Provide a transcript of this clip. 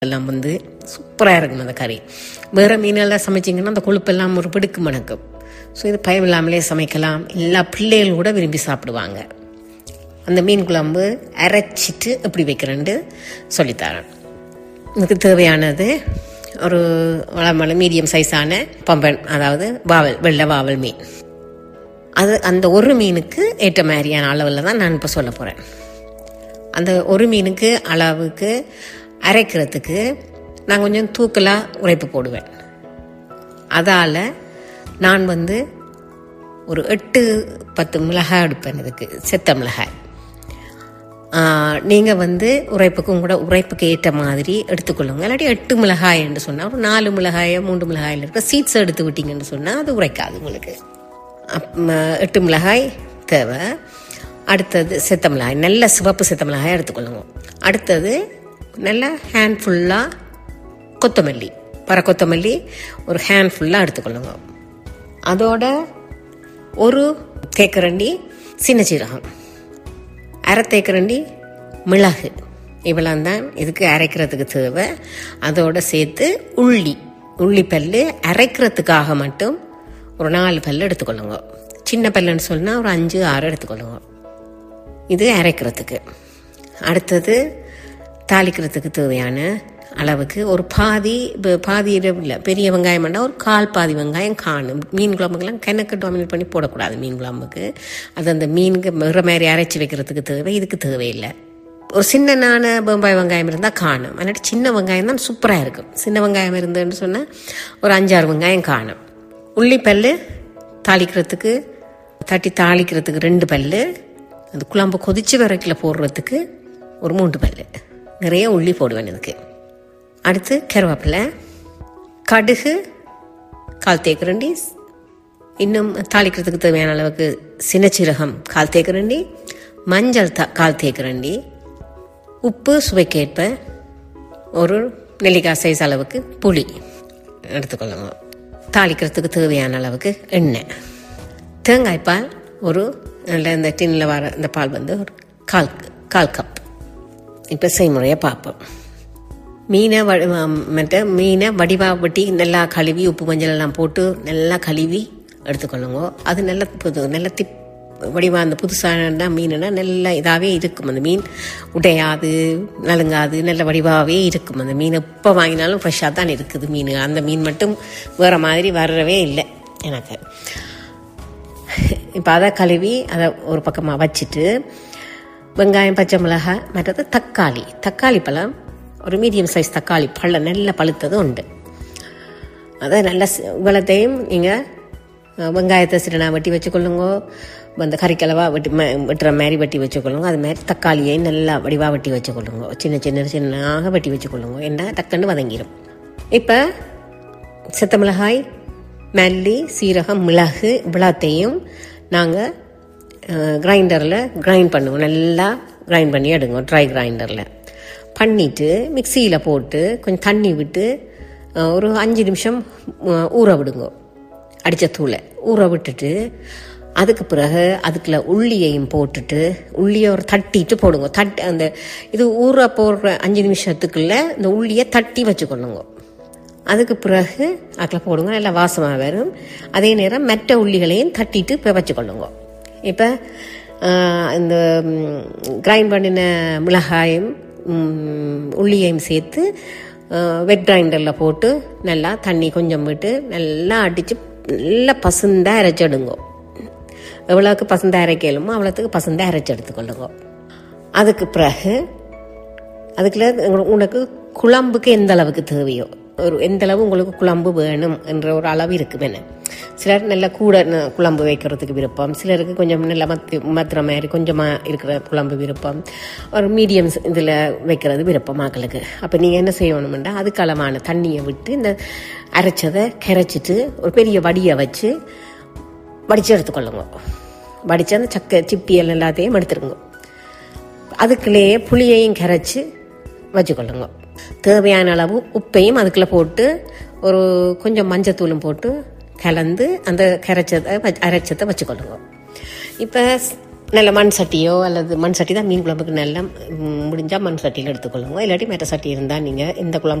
எல்லாம் வந்து சூப்பராக இருக்கும் அந்த கறி வேறு மீனெல்லாம் சமைச்சிங்கன்னா அந்த கொழுப்பெல்லாம் ஒரு பிடுக்கு மணக்கும் ஸோ இது பயம் இல்லாமலே சமைக்கலாம் எல்லா பிள்ளைகளும் கூட விரும்பி சாப்பிடுவாங்க அந்த மீன் குழம்பு அரைச்சிட்டு எப்படி வைக்கிறேன்ட்டு சொல்லித்தரேன் இதுக்கு தேவையானது ஒரு வளமள மீடியம் சைஸான பம்பன் அதாவது வாவல் வெள்ளை வாவல் மீன் அது அந்த ஒரு மீனுக்கு ஏற்ற மாதிரியான அளவில் தான் நான் இப்போ சொல்ல போகிறேன் அந்த ஒரு மீனுக்கு அளவுக்கு அரைக்கிறதுக்கு நான் கொஞ்சம் தூக்கலாக உரைப்பு போடுவேன் அதால் நான் வந்து ஒரு எட்டு பத்து மிளகாய் எடுப்பேன் இதுக்கு செத்த மிளகாய் நீங்கள் வந்து உரைப்புக்கும் கூட உரைப்புக்கு ஏற்ற மாதிரி எடுத்துக்கொள்ளுங்க இல்லாட்டி எட்டு மிளகாய் என்று சொன்னால் ஒரு நாலு மிளகாயை மூன்று மிளகாயில் இருக்க சீட்ஸ் எடுத்து விட்டீங்கன்னு சொன்னால் அது உரைக்காது உங்களுக்கு அப்- ம- எட்டு மிளகாய் தேவை அடுத்தது செத்த மிளகாய் நல்ல சிவப்பு செத்த மிளகாய் எடுத்துக்கொள்ளுங்க அடுத்தது நல்ல ஹேண்ட் ஃபுல்லாக கொத்தமல்லி பற கொத்தமல்லி ஒரு ஹேண்ட் ஃபுல்லாக எடுத்துக்கொள்ளுங்க அதோட ஒரு தேக்கரண்டி சின்ன சீரகம் அரை தேக்கரண்டி மிளகு இவ்வளோ தான் இதுக்கு அரைக்கிறதுக்கு தேவை அதோட சேர்த்து உள்ளி உள்ளி பல்லு அரைக்கிறதுக்காக மட்டும் ஒரு நாலு பல்லு எடுத்துக்கொள்ளுங்க சின்ன பல்லுன்னு சொன்னால் ஒரு அஞ்சு ஆறு எடுத்துக்கொள்ளுங்க இது அரைக்கிறதுக்கு அடுத்தது தாளிக்கிறதுக்கு தேவையான அளவுக்கு ஒரு பாதி இப்ப பாதி இல்லை பெரிய வெங்காயம் பண்ணால் ஒரு கால் பாதி வெங்காயம் காணும் மீன் குழம்புக்கெல்லாம் கணக்கு டாமினேட் பண்ணி போடக்கூடாது மீன் குழம்புக்கு அது அந்த மீனுக்கு வேறு மாதிரி அரைச்சி வைக்கிறதுக்கு தேவை இதுக்கு தேவையில்லை ஒரு சின்னனான பம்பாய் வெங்காயம் இருந்தால் காணும் அல்லாட்டி சின்ன வெங்காயம் தான் சூப்பராக இருக்கும் சின்ன வெங்காயம் இருந்ததுன்னு சொன்னால் ஒரு அஞ்சாறு வெங்காயம் காணும் உள்ளி பல்லு தாளிக்கிறதுக்கு தட்டி தாளிக்கிறதுக்கு ரெண்டு பல்லு அந்த குழம்பு கொதிச்சு வரைக்கில் போடுறதுக்கு ஒரு மூன்று பல்லு நிறைய உள்ளி போடுவேன் இதுக்கு அடுத்து கருவேப்பிலை கடுகு கால் தேக்கரண்டி இன்னும் தாளிக்கிறதுக்கு தேவையான அளவுக்கு சின்னச்சீரகம் கால் தேக்கரண்டி மஞ்சள் த கால் தேக்கரண்டி உப்பு சுவைக்கேற்ப ஒரு நெல்லிக்காய் சைஸ் அளவுக்கு புளி எடுத்துக்கொள்ளுங்க தாளிக்கிறதுக்கு தேவையான அளவுக்கு எண்ணெய் தேங்காய் பால் ஒரு நல்ல இந்த டின்னில் வர இந்த பால் வந்து ஒரு கால் கால் கப் இப்போ செய்முறையை பார்ப்போம் மீனை வ மற்ற மீனை வடிவாக வெட்டி நல்லா கழுவி உப்பு மஞ்சள் எல்லாம் போட்டு நல்லா கழுவி எடுத்துக்கொள்ளுங்க அது நல்ல புது நல்ல திப் வடிவாக அந்த புதுசான மீனுனா நல்ல இதாகவே இருக்கும் அந்த மீன் உடையாது நலுங்காது நல்ல வடிவாகவே இருக்கும் அந்த மீன் எப்போ வாங்கினாலும் ஃப்ரெஷ்ஷாக தான் இருக்குது மீன் அந்த மீன் மட்டும் வேறு மாதிரி வர்றவே இல்லை எனக்கு இப்போ அதை கழுவி அதை ஒரு பக்கமாக வச்சுட்டு வெங்காயம் பச்சை மிளகாய் மற்றது தக்காளி தக்காளி பழம் ஒரு மீடியம் சைஸ் தக்காளி பழம் நல்ல பழுத்தது உண்டு அதை நல்ல சி- இவ்வளத்தையும் நீங்கள் வெங்காயத்தை சிறுனா வெட்டி வச்சுக்கொள்ளுங்க அந்த கறிக்கிழவா வெட்டி ம- வெட்டுற மாதிரி வெட்டி வச்சுக்கொள்ளுங்க அது மாதிரி தக்காளியையும் நல்லா வடிவாக வெட்டி வச்சுக்கொள்ளுங்க சின்ன சின்ன சின்னதாக வெட்டி வச்சுக்கொள்ளுங்க என்ன டக்குன்னு வதங்கிடும் இப்போ செத்த மிளகாய் மல்லி சீரகம் மிளகு இவ்வளோத்தையும் நாங்கள் கிரைண்டரில் கிரைண்ட் பண்ணுவோம் நல்லா கிரைண்ட் பண்ணி எடுங்க ட்ரை கிரைண்டரில் பண்ணிவிட்டு மிக்சியில் போட்டு கொஞ்சம் தண்ணி விட்டு அஹ், ஒரு அஞ்சு நிமிஷம் அஹ், ஊற விடுங்க அடித்த தூளை ஊற விட்டுட்டு அதுக்கு பிறகு அதுக்குள்ள உள்ளியையும் போட்டுட்டு உள்ளியை ஒரு தட்டிட்டு போடுங்க தட்டி அந்த இது ஊற போடுற அஞ்சு நிமிஷத்துக்குள்ள இந்த உள்ளியை தட்டி வச்சுக்கொள்ளுங்க அதுக்கு பிறகு அதில் போடுங்க நல்லா வாசமாக வரும் அதே நேரம் மெட்ட உள்ளிகளையும் தட்டிட்டு இப்போ வச்சுக்கொள்ளுங்க இப்போ இந்த கிரைண்ட் பண்ணின மிளகாயும் ம், உள்ளியையும் சேர்த்து வெட் கிரைண்டரில் போட்டு நல்லா தண்ணி கொஞ்சம் விட்டு நல்லா அடித்து நல்லா பசுந்தாக அரைச்சிடுங்க எவ்வளோக்கு பசுந்தாக அரைக்கலுமோ அவ்வளோத்துக்கு பசுந்தாக அரைச்சி எடுத்துக்கொள்ளுங்க அதுக்கு பிறகு அதுக்குள்ள உங்க- உனக்கு குழம்புக்கு எந்த அளவுக்கு தேவையோ ஒரு எந்த அளவு உங்களுக்கு குழம்பு வேணும் என்ற ஒரு அளவு இருக்கு என்ன சிலர் நல்ல கூட ந- குழம்பு வைக்கிறதுக்கு விருப்பம் சிலருக்கு கொஞ்சம் நல்ல மத்தி மத்துற மாதிரி கொஞ்சமாக இருக்கிற குழம்பு விருப்பம் ஒரு மீடியம் இதில் வைக்கிறது விருப்பம் மக்களுக்கு அப்போ நீங்கள் என்ன செய்யணும்னா அதுக்கு அளவான தண்ணியை விட்டு இந்த அரைச்சதை கரைச்சிட்டு ஒரு பெரிய வடியை வச்சு வடித்து எடுத்துக்கொள்ளுங்க வடித்து அந்த சக்கை சிப்பியல் எல்லாத்தையும் எடுத்துருங்க அதுக்குள்ளேயே புளியையும் கரைச்சி வச்சுக்கொள்ளுங்க தேவையான அளவு உப்பையும் அதுக்குள்ளே போட்டு ஒரு கொஞ்சம் மஞ்சத்தூளும் போட்டு கலந்து அந்த கரைச்சதை வச்- அரைச்சதை வச்சுக்கொள்ளுங்க இப்போ நல்ல மண் சட்டியோ அல்லது மண் சட்டி தான் மீன் குழம்புக்கு நல்லா முடிஞ்சால் மண் சட்டியில் எடுத்துக்கொள்ளுங்க இல்லாட்டி மற்ற சட்டி இருந்தால் நீங்கள் இந்த குழம்பு